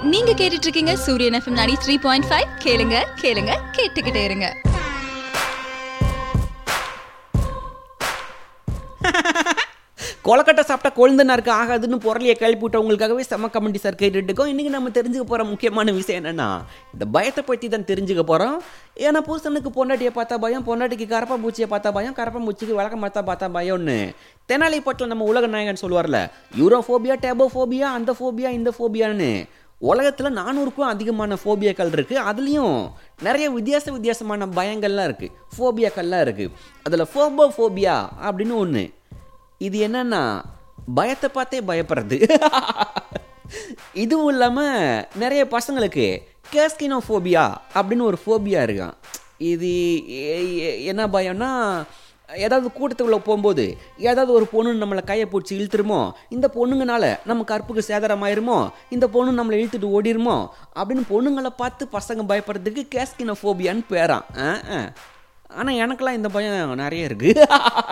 நீங்க கேட்டுட்டு இருக்கீங்க சூரியன் எஃப்எம் 93.5 த்ரீ பாயிண்ட் ஃபைவ் கேளுங்க கேளுங்க கேட்டுக்கிட்டே இருங்க கொலக்கட்டை சாப்பிட்டா கொழுந்தனாருக்கு ஆகாதுன்னு பொருளையை கிளப்பி விட்டவங்களுக்காகவே செம கமெண்டி சார் கேட்டுட்டு இருக்கோம் இன்றைக்கி நம்ம தெரிஞ்சுக்க போகிற முக்கியமான விஷயம் என்னென்னா இந்த பயத்தை பற்றி தான் தெரிஞ்சுக்க போகிறோம் ஏன்னா புருஷனுக்கு பொண்டாட்டியை பார்த்தா பயம் பொண்டாட்டிக்கு கரப்பா பூச்சியை பார்த்தா பயம் கரப்பா பூச்சிக்கு விளக்கம் பார்த்தா பார்த்தா பயம்னு தெனாலி பட்டில் நம்ம உலக நாயகன் சொல்லுவார்ல யூரோஃபோபியா டேபோஃபோபியா அந்த ஃபோபியா இந்த ஃபோபியான்னு உலகத்தில் நானூறுக்கும் அதிகமான ஃபோபியாக்கள் இருக்குது அதுலேயும் நிறைய வித்தியாச வித்தியாசமான பயங்கள்லாம் இருக்குது ஃபோபியாக்கள்லாம் இருக்குது அதில் ஃபோபோ ஃபோபியா அப்படின்னு ஒன்று இது என்னன்னா பயத்தை பார்த்தே பயப்படுறது இதுவும் இல்லாமல் நிறைய பசங்களுக்கு கேஸ்கினோஃபோபியா அப்படின்னு ஒரு ஃபோபியா இருக்கான் இது எ- எ- என்ன பயம்னா ஏதாவது கூட்டத்துக்குள்ளே போகும்போது ஏதாவது ஒரு பொண்ணு நம்மளை கையை பிடிச்சி இழுத்துருமோ இந்த பொண்ணுங்கனால நம்ம கற்புக்கு சேதாரமாயிருமோ இந்த பொண்ணு நம்மளை இழுத்துட்டு ஓடிருமோ அப்படின்னு பொண்ணுங்களை பார்த்து பசங்க பயப்படுறதுக்கு கேஸ்கினோஃபோபியான்னு பேரான் ஆனால் எனக்கெல்லாம் இந்த பயம் நிறைய இருக்குது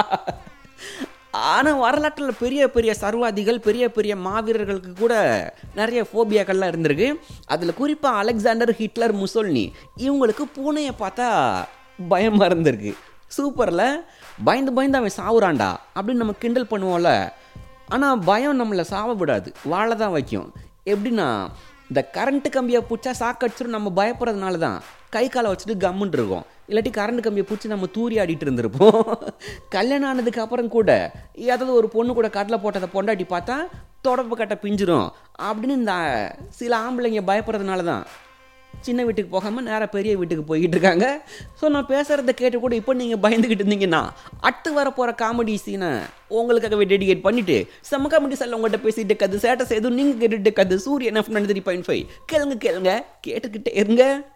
ஆனால் வரலாற்றில் பெரிய பெரிய சர்வாதிகள் பெரிய பெரிய மாவீரர்களுக்கு கூட நிறைய ஃபோபியாக்கள்லாம் இருந்திருக்கு அதில் குறிப்பாக அலெக்சாண்டர் ஹிட்லர் முசோல்னி இவங்களுக்கு பூனையை பார்த்தா பயமாக இருந்திருக்கு சூப்பரில் பயந்து பயந்து அவன் சாவுறான்டா அப்படின்னு நம்ம கிண்டல் பண்ணுவோம்ல ஆனால் பயம் நம்மளை சாவ விடாது வாழ தான் வைக்கும் எப்படின்னா இந்த கரண்ட் கம்பியை பிடிச்சா சாக்கடிச்சிடும் நம்ம பயப்படுறதுனால தான் கை காலை வச்சுட்டு கம்முன்னு இருக்கோம் இல்லாட்டி கரண்ட் கம்பியை பிடிச்சி நம்ம தூரி ஆடிட்டு இருந்திருப்போம் கல்யாணம் ஆனதுக்கு அப்புறம் கூட ஏதாவது ஒரு பொண்ணு கூட கடலை போட்டதை பொண்டாட்டி பார்த்தா தொடப்பு கட்டை பிஞ்சிரும் அப்படின்னு இந்த சில ஆம்பளைங்க பயப்படுறதுனால தான் சின்ன வீட்டுக்கு போகாமல் நேராக பெரிய வீட்டுக்கு போய்கிட்டு இருக்காங்க ஸோ நான் பேசுகிறத கேட்டு கூட இப்போ நீங்கள் பயந்துக்கிட்டு இருந்தீங்கன்னா அடுத்து வர போகிற காமெடி சீனை உங்களுக்காகவே டெடிகேட் பண்ணிவிட்டு செம்ம காமெடி செல்ல உங்கள்கிட்ட பேசிட்டு கது சேட்டை செய்து நீங்கள் கேட்டுட்டு கது சூரியன் எஃப் த்ரீ பாயிண்ட் ஃபைவ் கேளுங்க கேளுங்க கேட்டுக்கிட்டே இருங்க